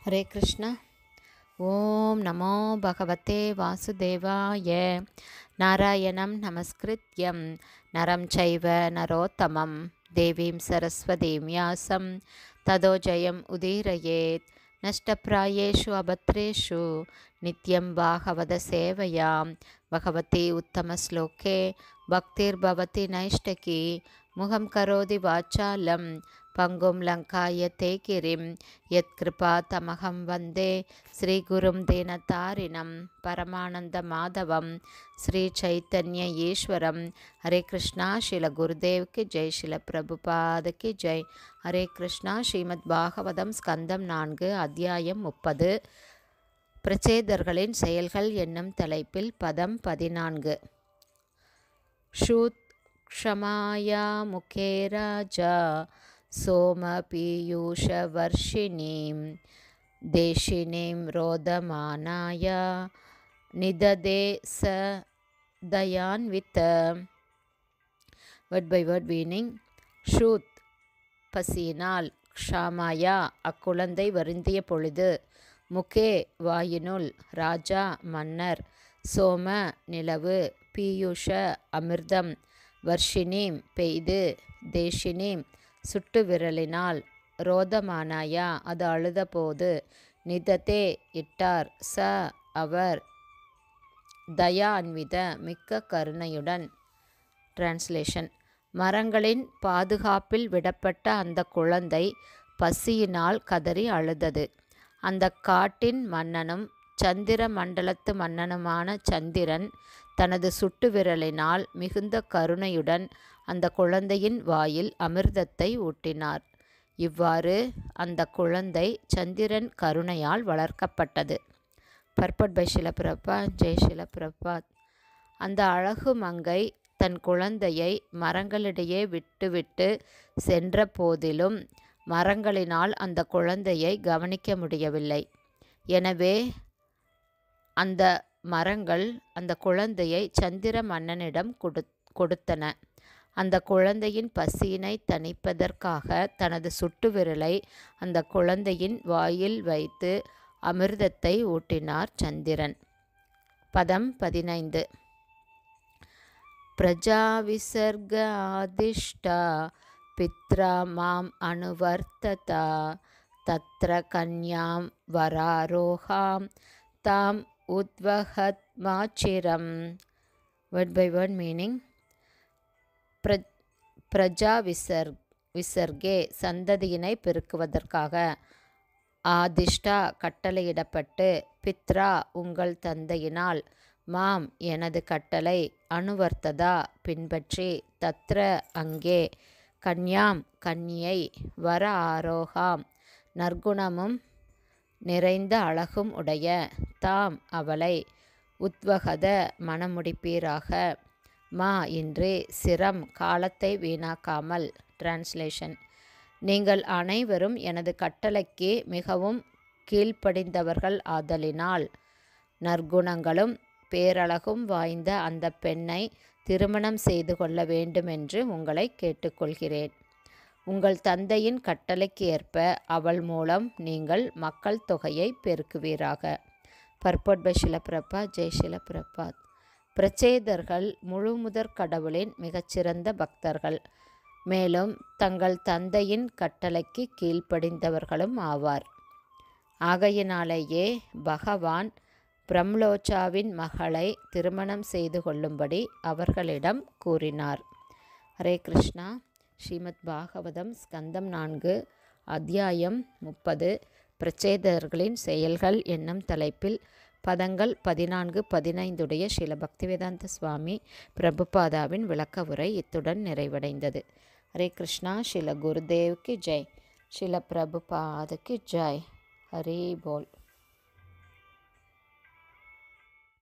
ஹரே கிருஷ்ணா ஓம் நமோ பகவதே வாசுதேவாய நாராயணம் நமஸ்கிருத்யம் நரம் சைவ நரோத்தமம் தேவீம் சரஸ்வதீம் யாசம் ததோ ஜெயம் உதீரயேத் நஷ்டப்பிராயேஷு அபத்ரேஷு நித்யம் பாகவத சேவையாம் பகவதி உத்தமஸ்லோகே பக்திர்பவதி நைஷ்டகி முகம் கரோதி வாச்சாலம் பங்கும் லங்காய தே கிரிம் யத் கிருபா தமகம் வந்தே ஸ்ரீகுரும் தீனதாரிணம் பரமானந்த மாதவம் ஸ்ரீ சைத்தன்ய ஈஸ்வரம் ஹரே கிருஷ்ணா ஸ்ரீல குருதேவ்க்கு ஜெய் ஸ்ரீல பிரபுபாதுக்கு ஜெய் ஹரே கிருஷ்ணா ஸ்ரீமத் பாகவதம் ஸ்கந்தம் நான்கு அத்தியாயம் முப்பது பிரச்சேதர்களின் செயல்கள் என்னும் தலைப்பில் பதம் பதினான்கு ஷூத் க்ஷமாயா முகே ராஜா सोमपीयूषवर्षिणीं देशिनीं रोदमानाय निददे स दयान्वित வேர்ட் பை வேர்ட் மீனிங் ஷூத் பசியினால் க்ஷாமாயா அக்குழந்தை வருந்திய பொழுது முகே வாயினுள் ராஜா மன்னர் சோம நிலவு பீயூஷ அமிர்தம் வர்ஷினீம் பெய்து தேஷினீம் சுட்டு விரலினால் ரோதமானாயா அது அழுதபோது நிதத்தே இட்டார் ச அவர் தயா அன்வித மிக்க கருணையுடன் டிரான்ஸ்லேஷன் மரங்களின் பாதுகாப்பில் விடப்பட்ட அந்த குழந்தை பசியினால் கதறி அழுதது அந்த காட்டின் மன்னனும் சந்திர மண்டலத்து மன்னனுமான சந்திரன் தனது சுட்டு விரலினால் மிகுந்த கருணையுடன் அந்த குழந்தையின் வாயில் அமிர்தத்தை ஊட்டினார் இவ்வாறு அந்த குழந்தை சந்திரன் கருணையால் வளர்க்கப்பட்டது பர்பட் பை ஷிலபிரபா ஜெய் ஷிலபிரபாத் அந்த அழகு மங்கை தன் குழந்தையை மரங்களிடையே விட்டுவிட்டு சென்ற போதிலும் மரங்களினால் அந்த குழந்தையை கவனிக்க முடியவில்லை எனவே அந்த மரங்கள் அந்த குழந்தையை சந்திர மன்னனிடம் கொடு கொடுத்தன அந்த குழந்தையின் பசியினை தணிப்பதற்காக தனது சுட்டு விரலை அந்த குழந்தையின் வாயில் வைத்து அமிர்தத்தை ஊட்டினார் சந்திரன் பதம் பதினைந்து பிரஜாவிசர்க ஆதிஷ்டா பித்ரா மாம் அனுவர்த்ததா தத்ர கன்யாம் வராரோகாம் தாம் உத்வஹத் மாச்சிரம் வேர்ட் பை வேர்ட் மீனிங் பிர பிரஜா விசர் விசர்கே சந்ததியினை பெருக்குவதற்காக ஆதிஷ்டா கட்டளையிடப்பட்டு பித்ரா உங்கள் தந்தையினால் மாம் எனது கட்டளை அணுவர்த்ததா பின்பற்றி தத்ர அங்கே கன்யாம் கன்னியை வர ஆரோகாம் நற்குணமும் நிறைந்த அழகும் உடைய தாம் அவளை உத்வகத மனமுடிப்பீராக மா இன்றி சிரம் காலத்தை வீணாக்காமல் டிரான்ஸ்லேஷன் நீங்கள் அனைவரும் எனது கட்டளைக்கு மிகவும் கீழ்ப்படிந்தவர்கள் ஆதலினால் நற்குணங்களும் பேரழகும் வாய்ந்த அந்த பெண்ணை திருமணம் செய்து கொள்ள வேண்டுமென்று உங்களை கேட்டுக்கொள்கிறேன் உங்கள் தந்தையின் கட்டளைக்கு ஏற்ப அவள் மூலம் நீங்கள் மக்கள் தொகையை பெருக்குவீராக பர்பட் பை ஷிலப்பிரபா ஜெய் ஷிலப்பிரபாத் பிரச்சேதர்கள் முழுமுதற் கடவுளின் மிகச்சிறந்த பக்தர்கள் மேலும் தங்கள் தந்தையின் கட்டளைக்கு கீழ்ப்படிந்தவர்களும் ஆவார் ஆகையினாலேயே பகவான் பிரம்லோச்சாவின் மகளை திருமணம் செய்து கொள்ளும்படி அவர்களிடம் கூறினார் ஹரே கிருஷ்ணா ஸ்ரீமத் பாகவதம் ஸ்கந்தம் நான்கு அத்தியாயம் முப்பது பிரச்சேதர்களின் செயல்கள் என்னும் தலைப்பில் பதங்கள் பதினான்கு பதினைந்துடைய ஸ்ரீல பக்திவேதாந்த சுவாமி பிரபுபாதாவின் விளக்க உரை இத்துடன் நிறைவடைந்தது ஹரே கிருஷ்ணா ஸ்ரீல குருதேவ்க்கு ஜெய் ஸ்ரீல பிரபுபாதுக்கு ஜெய் ஹரி போல்